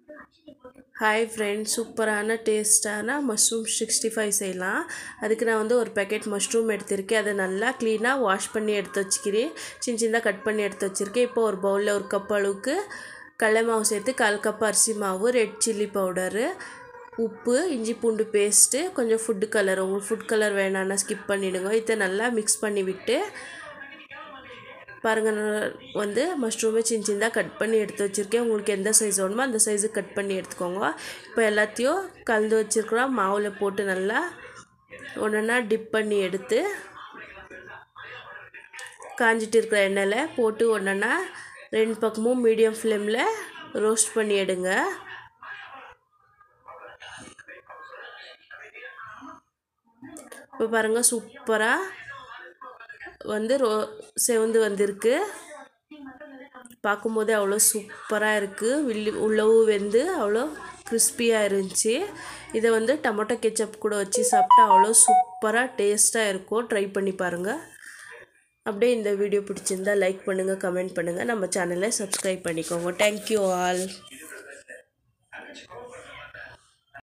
hi friends சூப்பரான டேஸ்டான mushroom sixty five செய்யலாம் அதுக்கு நான் வந்து ஒரு பேக்கெட் மஷ்ரூம் எடுத்திருக்கேன் அதை நல்லா க்ளீனாக வாஷ் பண்ணி எடுத்து வச்சுக்கிறேன் சின்ன சின்னதாக கட் பண்ணி எடுத்து வச்சுருக்கேன் இப்போ ஒரு பவுலில் ஒரு கப் அளவுக்கு கடலை மாவு சேர்த்து கால் கப் அரிசி மாவு ரெட் சில்லி பவுடரு உப்பு இஞ்சி பூண்டு பேஸ்ட்டு கொஞ்சம் ஃபுட்டு கலர் உங்களுக்கு ஃபுட் கலர் வேணான்னா ஸ்கிப் பண்ணிவிடுங்க இதை நல்லா மிக்ஸ் பண்ணி விட்டு பாருங்கள் நான் வந்து மஷ்ரூமை சின்ன சின்னதாக கட் பண்ணி எடுத்து வச்சுருக்கேன் உங்களுக்கு எந்த சைஸ் வேணுமோ அந்த சைஸுக்கு கட் பண்ணி எடுத்துக்கோங்க இப்போ எல்லாத்தையும் கலந்து வச்சுருக்கிறோம் மாவில் போட்டு நல்லா ஒன்றா டிப் பண்ணி எடுத்து காஞ்சிட்டு இருக்கிற எண்ணெயில் போட்டு ஒன்றா ரெண்டு பக்கமும் மீடியம் ஃப்ளேமில் ரோஸ்ட் பண்ணி எடுங்க இப்போ பாருங்கள் சூப்பராக வந்து ரோ செவந்து வந்திருக்கு பார்க்கும்போதே அவ்வளோ சூப்பராக இருக்குது வில்லி உள்ளவும் வெந்து அவ்வளோ கிறிஸ்பியாக இருந்துச்சு இதை வந்து டொமேட்டோ கெச்சப் கூட வச்சு சாப்பிட்டா அவ்வளோ சூப்பராக டேஸ்ட்டாக இருக்கும் ட்ரை பண்ணி பாருங்கள் அப்படியே இந்த வீடியோ பிடிச்சிருந்தா லைக் பண்ணுங்கள் கமெண்ட் பண்ணுங்கள் நம்ம சேனலை சப்ஸ்கிரைப் பண்ணிக்கோங்க தேங்க்யூ ஆல்